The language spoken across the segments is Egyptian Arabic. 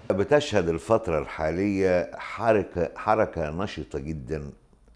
بتشهد الفترة الحالية حركة حركة نشطة جدا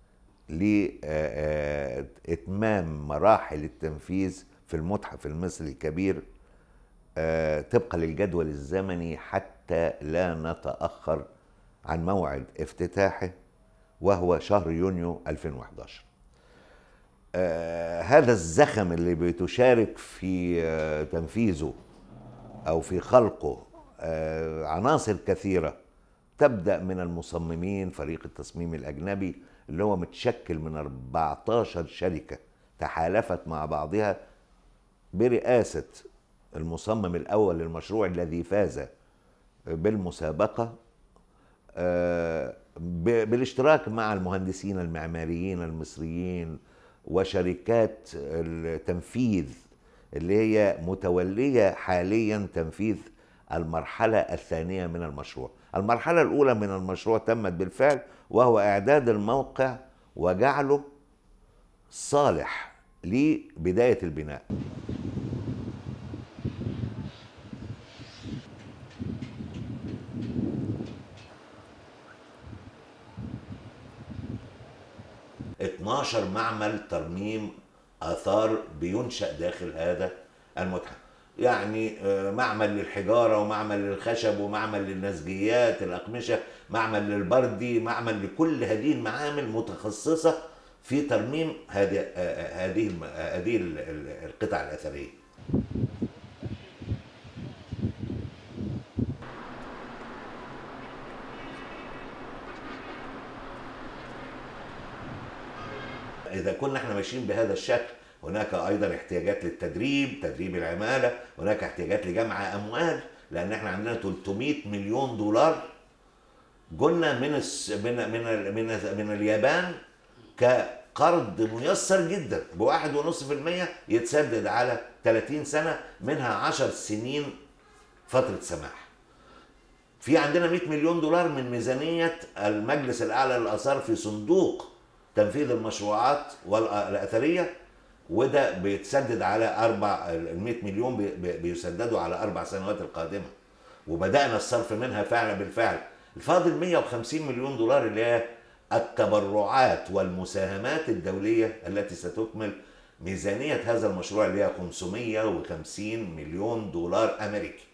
لإتمام مراحل التنفيذ في المتحف المصري الكبير آه، طبقا للجدول الزمني حتى لا نتأخر عن موعد افتتاحه وهو شهر يونيو 2011 آه، هذا الزخم اللي بتشارك في آه، تنفيذه او في خلقه آه، عناصر كثيره تبدا من المصممين فريق التصميم الاجنبي اللي هو متشكل من 14 شركه تحالفت مع بعضها برئاسه المصمم الاول للمشروع الذي فاز بالمسابقه آه، ب- بالاشتراك مع المهندسين المعماريين المصريين وشركات التنفيذ اللي هي متوليه حاليا تنفيذ المرحله الثانيه من المشروع. المرحله الاولى من المشروع تمت بالفعل وهو اعداد الموقع وجعله صالح لبدايه البناء. اتناشر معمل ترميم آثار بينشأ داخل هذا المتحف يعني آه، معمل للحجارة ومعمل للخشب ومعمل للنسجيات الأقمشة معمل للبردي معمل لكل هذه المعامل متخصصة في ترميم هذه آه، آه، هذه الم- آه، هذه ال- ال- القطع الأثرية اذا كنا احنا ماشيين بهذا الشكل هناك ايضا احتياجات للتدريب تدريب العماله هناك احتياجات لجمع اموال لان ااحنا عندنا 300 مليون دولار قلنا من الس... من من ال- من من اليابان كقرض ميسر جدا بواحد ونص في المية يتسدد على 30 سنة منها 10 سنين فترة سماح في عندنا 100 مليون دولار من ميزانية المجلس الأعلى للآثار في صندوق تنفيذ المشروعات والأثرية وده بيتسدد على أربع ال 100 مليون بي- بي- بيسددوا على أربع سنوات القادمة وبدأنا الصرف منها فعلا بالفعل الفاضل 150 مليون دولار اللي هي التبرعات والمساهمات الدولية التي ستكمل ميزانية هذا المشروع اللي هي 550 مليون دولار أمريكي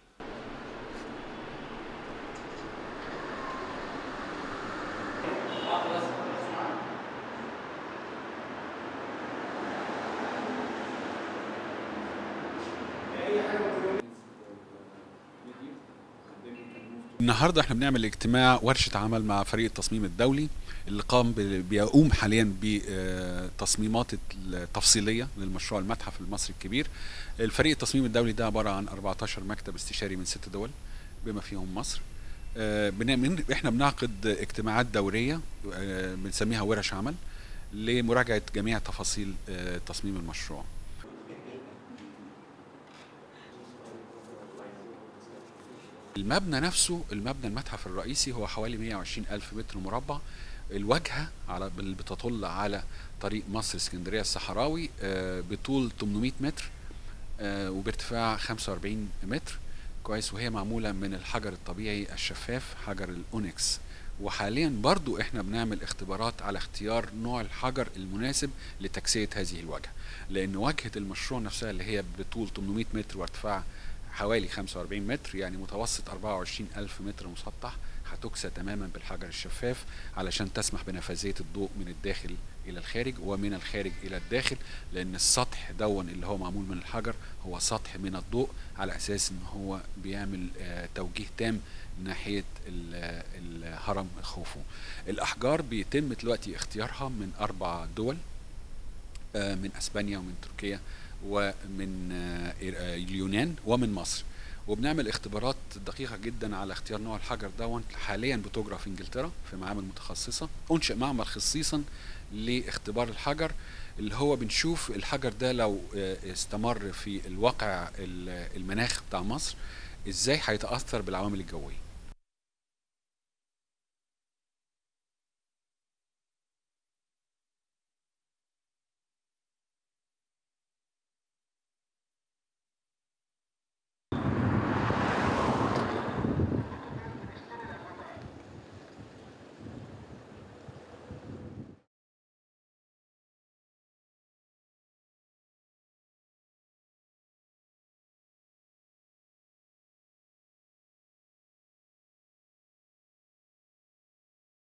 النهارده احنا بنعمل اجتماع ورشه عمل مع فريق التصميم الدولي اللي قام بال- بيقوم حاليا بتصميمات التفصيليه للمشروع المتحف المصري الكبير. الفريق التصميم الدولي ده عباره عن 14 مكتب استشاري من ست دول بما فيهم مصر. آه، بنعمل- احنا بنعقد اجتماعات دوريه آه، بنسميها ورش عمل لمراجعه جميع تفاصيل آه، تصميم المشروع. المبنى نفسه المبنى المتحف الرئيسي هو حوالي 120 ألف متر مربع الواجهة على اللي بتطل على طريق مصر اسكندرية الصحراوي آه، بطول 800 متر آه، وبارتفاع 45 متر كويس وهي معمولة من الحجر الطبيعي الشفاف حجر الأونكس وحاليا برضو احنا بنعمل اختبارات على اختيار نوع الحجر المناسب لتكسية هذه الواجهة لان واجهة المشروع نفسها اللي هي بطول 800 متر وارتفاع حوالي 45 متر يعني متوسط 24 ألف متر مسطح هتكسى تماما بالحجر الشفاف علشان تسمح بنفاذية الضوء من الداخل إلى الخارج ومن الخارج إلى الداخل لأن السطح دون اللي هو معمول من الحجر هو سطح من الضوء على أساس إن هو بيعمل آه، توجيه تام ناحية ال- الهرم خوفو الأحجار بيتم دلوقتي اختيارها من أربع دول آه، من اسبانيا ومن تركيا ومن آه، إير- آه، اليونان ومن مصر وبنعمل اختبارات دقيقه جدا على اختيار نوع الحجر دون حاليا بتجرى في انجلترا في معامل متخصصه انشئ معمل خصيصا لاختبار الحجر اللي هو بنشوف الحجر ده لو آه، استمر في الواقع ال- المناخ بتاع مصر ازاي هيتاثر بالعوامل الجويه